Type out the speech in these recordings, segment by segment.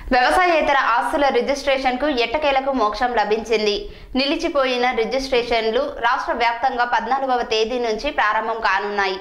వ్యవసాయేతర ఆస్తుల రిజిస్ట్రేషన్కు ఎట్టకేలకు మోక్షం లభించింది నిలిచిపోయిన రిజిస్ట్రేషన్లు రాష్ట్ర వ్యాప్తంగా పద్నాలుగవ తేదీ నుంచి ప్రారంభం కానున్నాయి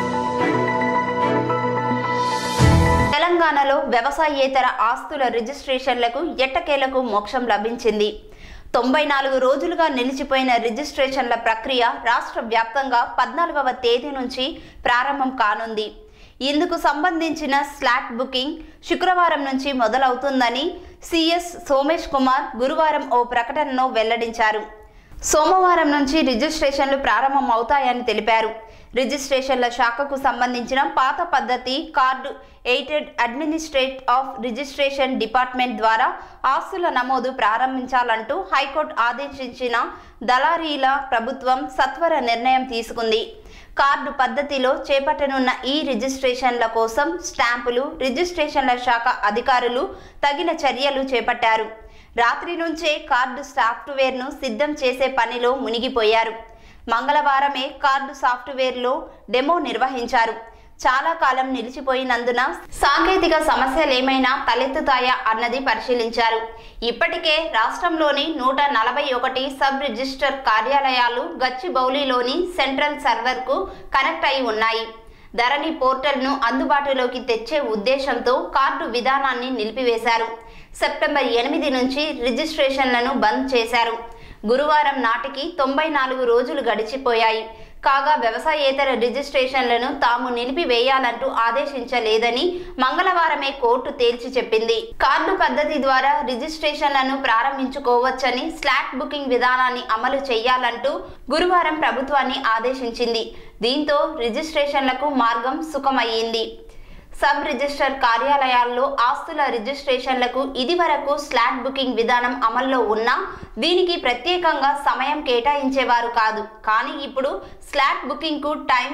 తెలంగాణలో వ్యవసాయేతర ఆస్తుల రిజిస్ట్రేషన్లకు ఎట్టకేలకు మోక్షం లభించింది తొంభై నాలుగు రోజులుగా నిలిచిపోయిన రిజిస్ట్రేషన్ల ప్రక్రియ రాష్ట్ర వ్యాప్తంగా పద్నాలుగవ తేదీ నుంచి ప్రారంభం కానుంది ఇందుకు సంబంధించిన స్లాట్ బుకింగ్ శుక్రవారం నుంచి మొదలవుతుందని సిఎస్ సోమేష్ కుమార్ గురువారం ఓ ప్రకటనలో వెల్లడించారు సోమవారం నుంచి రిజిస్ట్రేషన్లు ప్రారంభం అవుతాయని తెలిపారు రిజిస్ట్రేషన్ల శాఖకు సంబంధించిన పాత పద్ధతి card aided administrate of registration department ద్వారా ఆస్తుల నమోదు ప్రారంభించాలంటూ హైకోర్టు ఆదేశించిన దళారీల ప్రభుత్వం సత్వర నిర్ణయం తీసుకుంది కార్డు పద్ధతిలో చేపట్టనున్న ఈ రిజిస్ట్రేషన్ల కోసం స్టాంపులు రిజిస్ట్రేషన్ల శాఖ అధికారులు తగిన చర్యలు చేపట్టారు రాత్రి నుంచే కార్డు సాఫ్ట్వేర్ను సిద్ధం చేసే పనిలో మునిగిపోయారు మంగళవారమే కార్డు సాఫ్ట్వేర్లో డెమో నిర్వహించారు చాలా కాలం నిలిచిపోయినందున సాంకేతిక సమస్యలేమైనా తలెత్తుతాయా అన్నది పరిశీలించారు ఇప్పటికే రాష్ట్రంలోని నూట నలభై ఒకటి సబ్ రిజిస్టర్ కార్యాలయాలు గచ్చిబౌలిలోని సెంట్రల్ సర్వర్కు కనెక్ట్ అయి ఉన్నాయి ధరణి పోర్టల్ను అందుబాటులోకి తెచ్చే ఉద్దేశంతో కార్డు విధానాన్ని నిలిపివేశారు సెప్టెంబర్ ఎనిమిది నుంచి రిజిస్ట్రేషన్లను బంద్ చేశారు గురువారం నాటికి తొంభై నాలుగు రోజులు గడిచిపోయాయి కాగా వ్యవసాయేతర రిజిస్ట్రేషన్లను తాము నిలిపివేయాలంటూ ఆదేశించలేదని మంగళవారమే కోర్టు తేల్చి చెప్పింది కార్డు పద్ధతి ద్వారా రిజిస్ట్రేషన్లను ప్రారంభించుకోవచ్చని స్లాట్ బుకింగ్ విధానాన్ని అమలు చేయాలంటూ గురువారం ప్రభుత్వాన్ని ఆదేశించింది దీంతో రిజిస్ట్రేషన్లకు మార్గం సుఖమయ్యింది సబ్ రిజిస్టర్ కార్యాలయాల్లో ఆస్తుల రిజిస్ట్రేషన్లకు ఇదివరకు స్లాట్ బుకింగ్ విధానం అమల్లో ఉన్నా దీనికి ప్రత్యేకంగా సమయం కేటాయించేవారు కాదు కానీ ఇప్పుడు స్లాట్ బుకింగ్కు టైం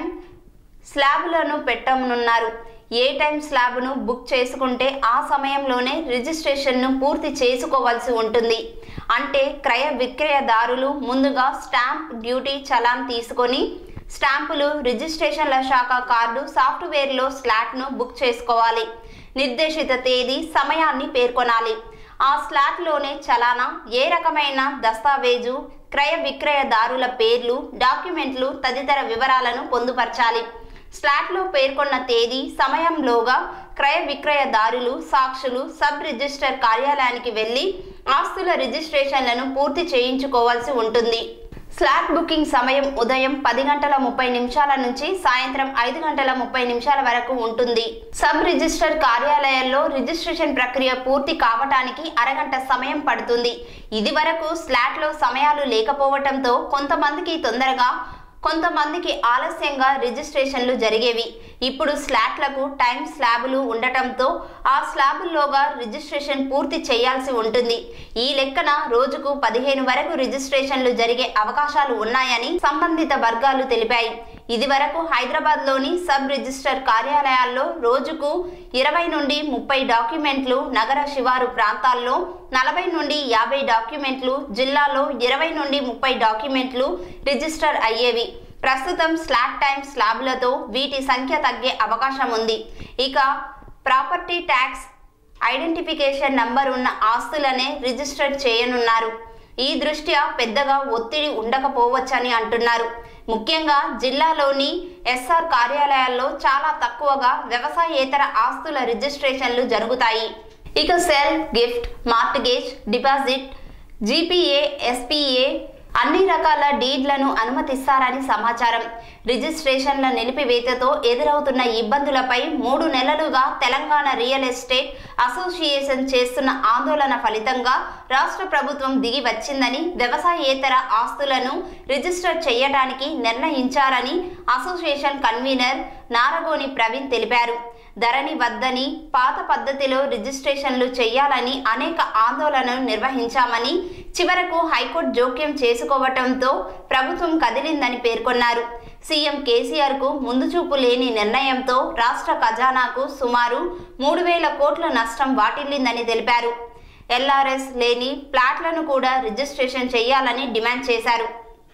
స్లాబులను పెట్టనున్నారు ఏ టైం స్లాబ్ను బుక్ చేసుకుంటే ఆ సమయంలోనే రిజిస్ట్రేషన్ను పూర్తి చేసుకోవాల్సి ఉంటుంది అంటే క్రయ విక్రయదారులు ముందుగా స్టాంప్ డ్యూటీ చలాన్ తీసుకొని స్టాంపులు రిజిస్ట్రేషన్ల శాఖ కార్డు సాఫ్ట్వేర్లో స్లాట్ను బుక్ చేసుకోవాలి నిర్దేశిత తేదీ సమయాన్ని పేర్కొనాలి ఆ స్లాట్లోనే చలానా ఏ రకమైన దస్తావేజు క్రయ విక్రయదారుల పేర్లు డాక్యుమెంట్లు తదితర వివరాలను పొందుపరచాలి స్లాట్లో పేర్కొన్న తేదీ సమయంలోగా క్రయ విక్రయదారులు సాక్షులు సబ్ రిజిస్టర్ కార్యాలయానికి వెళ్లి ఆస్తుల రిజిస్ట్రేషన్లను పూర్తి చేయించుకోవాల్సి ఉంటుంది స్లాట్ బుకింగ్ సమయం ఉదయం పది గంటల ముప్పై నిమిషాల నుంచి సాయంత్రం ఐదు గంటల ముప్పై నిమిషాల వరకు ఉంటుంది సబ్ రిజిస్టర్ కార్యాలయాల్లో రిజిస్ట్రేషన్ ప్రక్రియ పూర్తి కావటానికి అరగంట సమయం పడుతుంది ఇది వరకు స్లాట్లో సమయాలు లేకపోవటంతో కొంతమందికి తొందరగా కొంతమందికి ఆలస్యంగా రిజిస్ట్రేషన్లు జరిగేవి ఇప్పుడు స్లాట్లకు టైం స్లాబులు ఉండటంతో ఆ స్లాబుల్లోగా రిజిస్ట్రేషన్ పూర్తి చేయాల్సి ఉంటుంది ఈ లెక్కన రోజుకు పదిహేను వరకు రిజిస్ట్రేషన్లు జరిగే అవకాశాలు ఉన్నాయని సంబంధిత వర్గాలు తెలిపాయి ఇది వరకు హైదరాబాద్లోని సబ్ రిజిస్టర్ కార్యాలయాల్లో రోజుకు ఇరవై నుండి ముప్పై డాక్యుమెంట్లు నగర శివారు ప్రాంతాల్లో నలభై నుండి యాభై డాక్యుమెంట్లు జిల్లాలో ఇరవై నుండి ముప్పై డాక్యుమెంట్లు రిజిస్టర్ అయ్యేవి ప్రస్తుతం స్లాట్ టైం స్లాబ్లతో వీటి సంఖ్య తగ్గే అవకాశం ఉంది ఇక ప్రాపర్టీ ట్యాక్స్ ఐడెంటిఫికేషన్ నంబర్ ఉన్న ఆస్తులనే రిజిస్టర్ చేయనున్నారు ఈ దృష్ట్యా పెద్దగా ఒత్తిడి ఉండకపోవచ్చని అంటున్నారు ముఖ్యంగా జిల్లాలోని ఎస్ఆర్ కార్యాలయాల్లో చాలా తక్కువగా వ్యవసాయేతర ఆస్తుల రిజిస్ట్రేషన్లు జరుగుతాయి ఇక sale gift mortgage deposit GPA SPA అన్ని రకాల డీడ్లను అనుమతిస్తారని సమాచారం రిజిస్ట్రేషన్ల నిలిపివేతతో ఎదురవుతున్న ఇబ్బందులపై మూడు నెలలుగా తెలంగాణ రియల్ ఎస్టేట్ అసోసియేషన్ చేస్తున్న ఆందోళన ఫలితంగా రాష్ట్ర ప్రభుత్వం దిగి వచ్చిందని వ్యవసాయేతర ఆస్తులను రిజిస్టర్ చేయడానికి నిర్ణయించారని అసోసియేషన్ కన్వీనర్ నారగోని ప్రవీణ్ తెలిపారు ధరణి వద్దని పాత పద్ధతిలో రిజిస్ట్రేషన్లు చేయాలని అనేక ఆందోళనలు నిర్వహించామని చివరకు హైకోర్టు జోక్యం చేసుకోవటంతో ప్రభుత్వం కదిలిందని పేర్కొన్నారు సీఎం కేసీఆర్ కు ముందుచూపు లేని నిర్ణయంతో రాష్ట్ర ఖజానాకు సుమారు మూడు వేల కోట్ల నష్టం వాటిల్లిందని తెలిపారు ఎల్ఆర్ఎస్ లేని ప్లాట్లను కూడా రిజిస్ట్రేషన్ చేయాలని డిమాండ్ చేశారు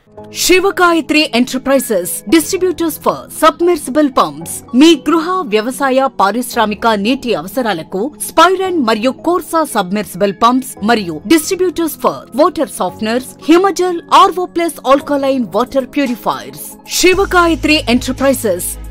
Shivagayatri enterprises distributors for submersible pumps మీ గృహ వ్యవసాయ పారిశ్రామిక నీటి అవసరాలకు స్పైరన్ మరియు కోర్సా సబ్మెర్సిబుల్ పంప్స్ మరియు distributors for water softeners Himajal RO plus alkaline water purifiers Shivagayatri enterprises